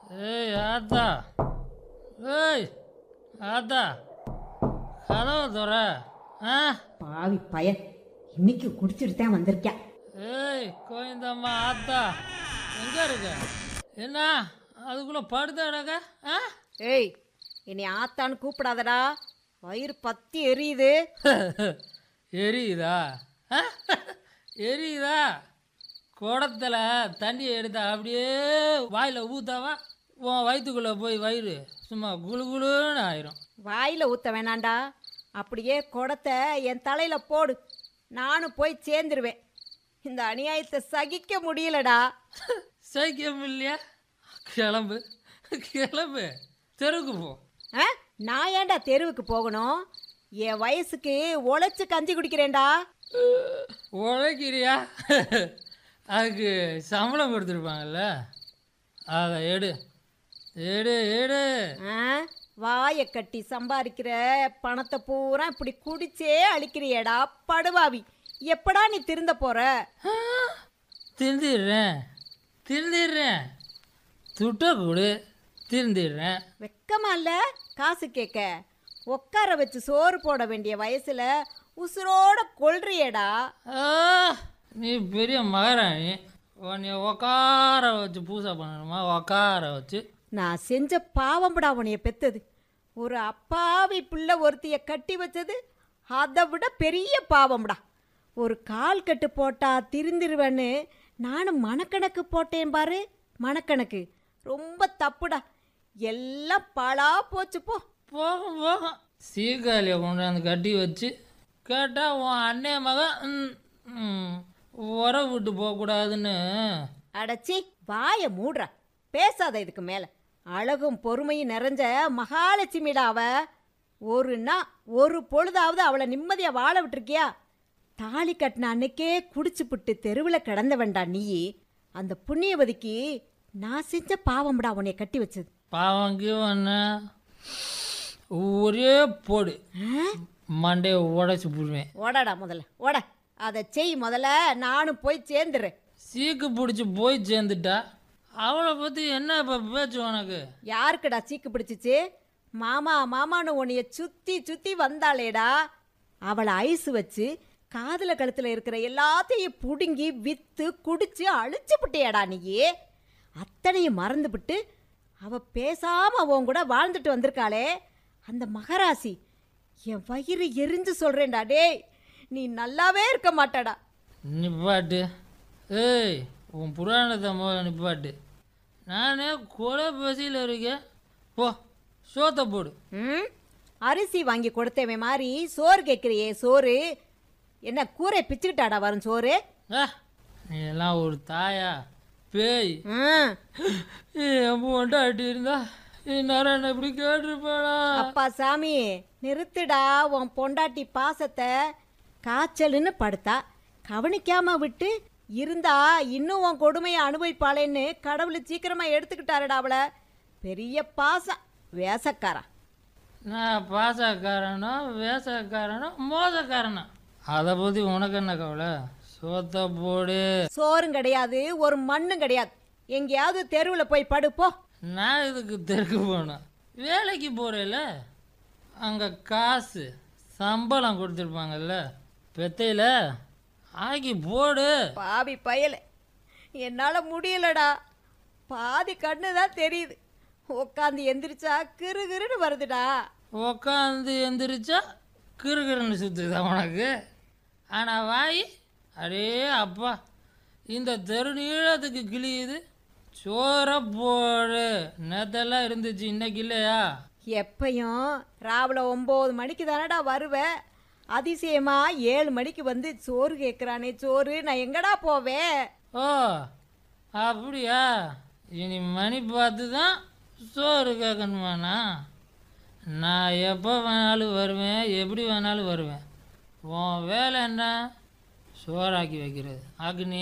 ஏய் ஆத்தா ஏய் ஆத்தா கதவை துற ஆ பாவி பயன் இன்னைக்கு குடிச்சிட்டு தான் வந்திருக்கேன் ஏய் கோயந்தம்மா ஆத்தா எங்க இருக்க என்ன அதுக்குள்ள படுத்தாடாக்க ஆ ஏய் என்னை ஆத்தான்னு கூப்பிடாதடா வயிறு பத்தி எரியுது எரியுதா ஆ? எரியுதா குடத்துல தண்ணியை எடுத்தா அப்படியே வாயில் ஊத்தாவா உன் வயிற்றுக்குள்ளே போய் வயிறு சும்மா குளு குளுன்னு ஆயிரும் வாயில ஊத்த வேணாண்டா அப்படியே குடத்தை என் தலையில போடு நானும் போய் சேர்ந்துருவேன் இந்த அநியாயத்தை சகிக்க முடியலடா சைக்கியம் இல்லையா கிளம்பு கிளம்பு தெருவுக்கு போ ஆ? நான் ஏன்டா தெருவுக்கு போகணும் என் வயசுக்கு உழைச்சு கஞ்சி குடிக்கிறேன்டா உழைக்கிறியா அதுக்கு சம்பளம் கொடுத்துருப்பாங்கல்ல அதை எடு எடு எடு ஆ? வாயை கட்டி சம்பாதிக்கிற பணத்தை பூரா இப்படி குடிச்சே அழிக்கிறியேடா படுவாவி எப்படா நீ திருந்த போற திருந்திடுறேன் திருந்திடுறேன் துட்ட கொடு திருந்திடுறேன் வெக்கமா இல்ல காசு கேட்க உட்கார வச்சு சோறு போட வேண்டிய வயசுல உசுரோட கொள்றியேடா ஆ, நீ பெரிய மகாராணி உன்னை உக்கார வச்சு பூசை பண்ணணுமா உக்கார வச்சு நான் செஞ்ச பாவம்டா உனைய பெத்தது ஒரு அப்பாவி பிள்ளை ஒருத்திய கட்டி வச்சது அதை விட பெரிய பாவம்டா ஒரு கால் கட்டு போட்டா திருந்திருவேன்னு நானும் மனக்கணக்கு போட்டேன் பாரு மனக்கணக்கு ரொம்ப தப்புடா எல்லாம் பாழா போச்சு போ போகும் போகும் சீக்காளியை கொண்டாந்து கட்டி வச்சு கேட்டால் உன் அண்ணே மகன் ம், ம், உரம் விட்டு போகக்கூடாதுன்னு அடச்சி வாயை மூடுறா பேசாத இதுக்கு மேல அழகும் பொறுமையும் நிறைஞ்ச மகாலட்சுமிடா அவ ஒரு நாள் ஒரு பொழுதாவது அவளை நிம்மதியா வாழ விட்டுருக்கியா தாலி கட்டின அன்னைக்கே குடிச்சுப்புட்டு தெருவில் கிடந்தவன்டா நீ அந்த புண்ணியவதிக்கு நான் செஞ்ச பாவம்டா உன்னை கட்டி வச்சது பாவங்க ஒன்று ஒரே போடு மண்டையை உடைச்சி போடுவேன் ஓடடா முதல்ல ஓட அதை செய் முதல்ல நானும் போய் சேர்ந்துடுறேன் சீக்கு பிடிச்சி போய் சேர்ந்துட்டா அவளை பற்றி என்ன இப்போ பேச்சு உனக்கு யாருக்குடா சீக்கு பிடிச்சிச்சு மாமா மாமான்னு உன்னைய சுத்தி சுத்தி வந்தாளேடா அவளை ஐஸ் வச்சு காதுல கழுத்துல இருக்கிற எல்லாத்தையும் புடுங்கி வித்து குடிச்சு அழிச்சு விட்டியாடா நீயே அத்தனையும் மறந்துபிட்டு அவ பேசாம உன் கூட வாழ்ந்துட்டு வந்திருக்காளே அந்த மகராசி என் வயிறு எரிஞ்சு சொல்றேன்டா டேய் நீ நல்லாவே இருக்க மாட்டாடா நிப்பாட்டு ஏய் உன் புராணத்தை முதல்ல நிப்பாட்டு நானே கொலை பசியில் இருக்கேன் போ சோத்தை போடு ம் அரிசி வாங்கி கொடுத்தவன் மாதிரி சோறு கேட்குறியே சோறு என்ன கூரை பிச்சுக்கிட்டாடா வரும் சோறு ஆ நீ எல்லாம் ஒரு தாயா பேய் ம் என் பொண்டாட்டி இருந்தா இந்நேரம் என்ன இப்படி கேட்டிருப்பாளா அப்பா சாமி நிறுத்துடா உன் பொண்டாட்டி பாசத்தை காய்ச்சலுன்னு படுத்தா கவனிக்காம விட்டு இருந்தா இன்னும் உன் கொடுமையை அனுபவிப்பாளேன்னு கடவுள் சீக்கிரமா எடுத்துக்கிட்டாருடா அவளை பெரிய பாசம் வேசக்காரா நான் பாசக்காரனோ வேசக்காரனோ மோசக்காரனோ அதை பற்றி உனக்கு என்ன கவலை சோத்தை போடு சோறும் கிடையாது ஒரு மண்ணும் கிடையாது எங்கேயாவது தெருவில் போய் படுப்போ நான் இதுக்கு தெற்கு போனேன் வேலைக்கு போகிறேல அங்கே காசு சம்பளம் கொடுத்துருப்பாங்கல்ல பெத்தையில் ஆக்கி போடு பாவி பயல என்னால் முடியலடா பாதி கண்ணு தான் தெரியுது உட்காந்து எந்திரிச்சா கிறு கிறுன்னு வருதுடா உக்காந்து எந்திரிச்சா கிறுகிறுன்னு சுற்றுதா உனக்கு ஆனால் வாய் அடே அப்பா இந்த தெரு நீளத்துக்கு கிழியுது சோற போடு நேத்தெல்லாம் இருந்துச்சு இன்னைக்கு இல்லையா எப்பயும் ராவில் ஒம்பது மணிக்கு தானடா வருவேன் அதிசயமா ஏழு மணிக்கு வந்து சோறு கேட்குறானே சோறு நான் எங்கடா போவேன் ஓ அப்படியா இனி மணி பார்த்து தான் சோறு கேட்கணுமாண்ணா நான் எப்போ வேணாலும் வருவேன் எப்படி வேணாலும் வருவேன் உன் வேலை என்ன சோறாக்கி வைக்கிறது அக்னி